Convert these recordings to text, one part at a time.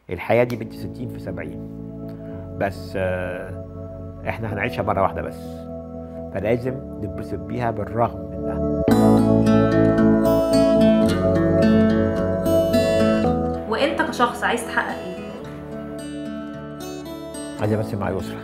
الحياه دي بنت 60 في 70 بس آه، احنا هنعيشها مره واحده بس فلازم نتبسط بيها بالرغم من ده وانت كشخص عايز تحقق ايه عايز امثل مع يسرا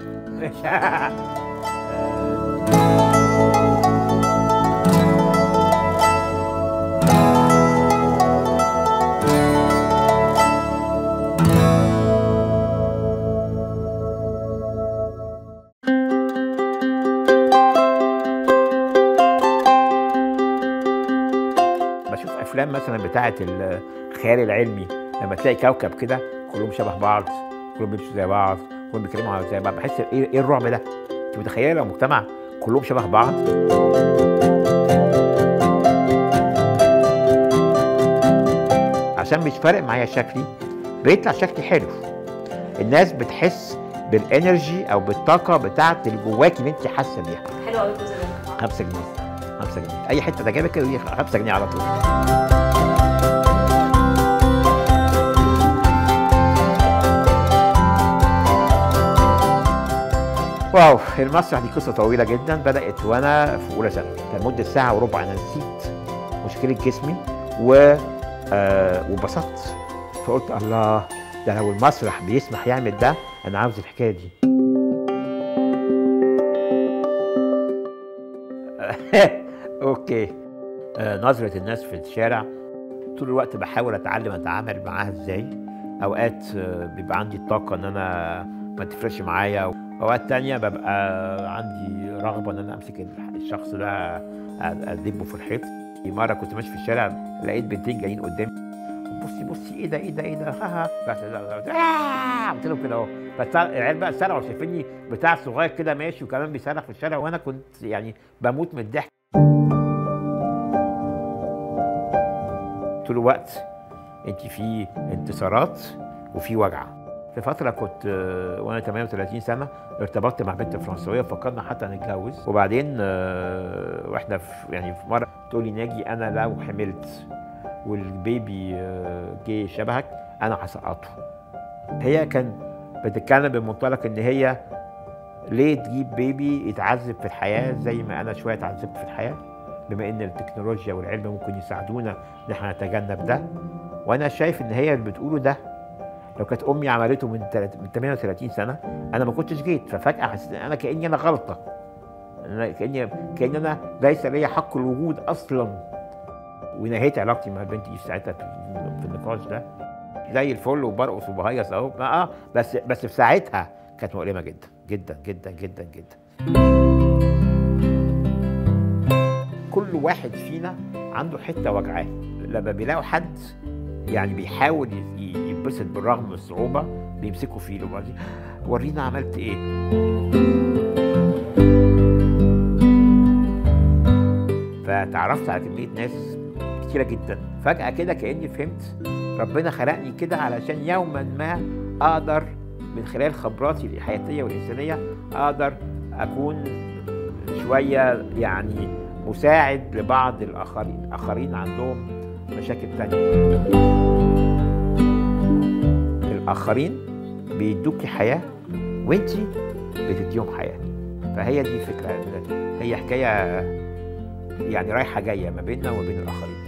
بشوف افلام مثلا بتاعه الخيال العلمي لما تلاقي كوكب كده كلهم شبه بعض كلهم بيمشوا زي بعض كلهم بيتكلموا على زي بعض بحس ايه ايه الرعب ده انت متخيله لو مجتمع كلهم شبه بعض عشان مش فارق معايا شكلي بيطلع شكلي حلو الناس بتحس بالانرجي او بالطاقه بتاعت اللي جواكي اللي انت حاسه بيها حلو قوي الجزء ده 5 جنيه 5 جنيه اي حته تعجبك كده 5 جنيه على طول واو المسرح دي قصه طويله جدا بدات وانا في اولى ثانوي كان مده ساعه وربع انا نسيت مشكله جسمي و آه وبسطت فقلت الله ده لو المسرح بيسمح يعمل ده انا عاوز الحكايه دي اوكي آه، نظرة الناس في الشارع طول الوقت بحاول اتعلم اتعامل معاها ازاي اوقات آه، بيبقى عندي الطاقة ان انا ما تفرقش معايا اوقات تانية ببقى عندي رغبة ان انا امسك الشخص ده ادبه في الحيط مرة كنت ماشي في الشارع لقيت بنتين جايين قدامي بصي بصي ايه ده ايه ده ايه ده ها ها بس آه! قلت لهم كده اهو بس العيال بقى سرعوا شايفيني بتاع صغير كده ماشي وكمان بيصرخ في الشارع وانا كنت يعني بموت من الضحك طول الوقت انت في انتصارات وفي وجع في فترة كنت آه، وانا 38 سنة ارتبطت مع بنت فرنسوية فكرنا حتى نتجوز وبعدين آه، واحنا في يعني في مرة تقول لي ناجي انا لو حملت والبيبي آه، جه شبهك انا هسقطه هي كان بتتكلم بمنطلق ان هي ليه تجيب بيبي يتعذب في الحياه زي ما انا شويه اتعذبت في الحياه بما ان التكنولوجيا والعلم ممكن يساعدونا ان احنا نتجنب ده وانا شايف ان هي اللي بتقوله ده لو كانت امي عملته من تلات- من 38 سنه انا ما كنتش جيت ففجاه حسيت ان انا كاني انا غلطه أنا كاني كان انا ليس لي حق الوجود اصلا ونهيت علاقتي مع بنتي ساعتها في في النقاش ده زي الفل وبرقص وبهيص اهو اه بس بس في ساعتها كانت مؤلمه جدا جدا جدا جدا جدا كل واحد فينا عنده حته وجعاه لما بيلاقوا حد يعني بيحاول ي- يتبسط بالرغم من الصعوبه بيمسكوا فيه وبعدين ورينا عملت ايه فتعرفت على كميه ناس كتيره جدا فجاه كده كاني فهمت ربنا خلقني كده علشان يوما ما اقدر من خلال خبراتي الحياتيه والانسانيه اقدر اكون شويه يعني مساعد لبعض الاخرين الاخرين عندهم مشاكل تانية الاخرين بيدوكي حياه وانت بتديهم حياه فهي دي الفكره هي حكايه يعني رايحه جايه ما بيننا وما بين الاخرين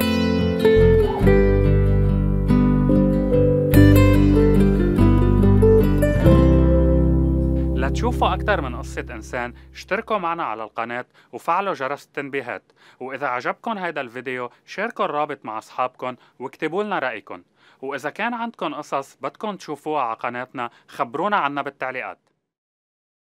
لتشوفوا أكثر من قصة إنسان اشتركوا معنا على القناة وفعلوا جرس التنبيهات وإذا عجبكم هيدا الفيديو شاركوا الرابط مع أصحابكم واكتبوا لنا رأيكم وإذا كان عندكم قصص بدكم تشوفوها على قناتنا خبرونا عنها بالتعليقات